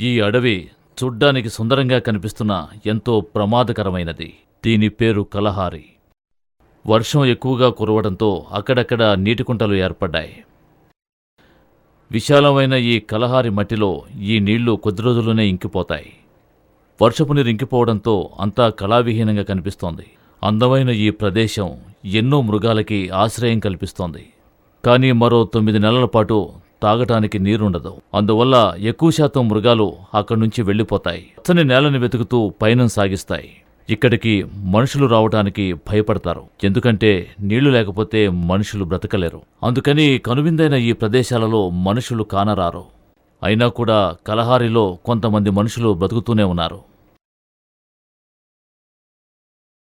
ఈ అడవి చూడ్డానికి సుందరంగా కనిపిస్తున్న ఎంతో ప్రమాదకరమైనది దీని పేరు కలహారి వర్షం ఎక్కువగా కురవడంతో అక్కడక్కడ నీటికుంటలు ఏర్పడ్డాయి విశాలమైన ఈ కలహారి మట్టిలో ఈ నీళ్లు కొద్ది రోజుల్లోనే ఇంకిపోతాయి వర్షపు నీరు ఇంకిపోవడంతో అంతా కళావిహీనంగా కనిపిస్తోంది అందమైన ఈ ప్రదేశం ఎన్నో మృగాలకి ఆశ్రయం కల్పిస్తోంది కానీ మరో తొమ్మిది నెలల పాటు తాగటానికి నీరుండదు అందువల్ల ఎక్కువ శాతం మృగాలు అక్కడి నుంచి వెళ్ళిపోతాయి పచ్చని నేలని వెతుకుతూ పయనం సాగిస్తాయి ఇక్కడికి మనుషులు రావడానికి భయపడతారు ఎందుకంటే నీళ్లు లేకపోతే మనుషులు బ్రతకలేరు అందుకని కనువిందైన ఈ ప్రదేశాలలో మనుషులు కానరారు అయినా కూడా కలహారిలో కొంతమంది మనుషులు బ్రతుకుతూనే ఉన్నారు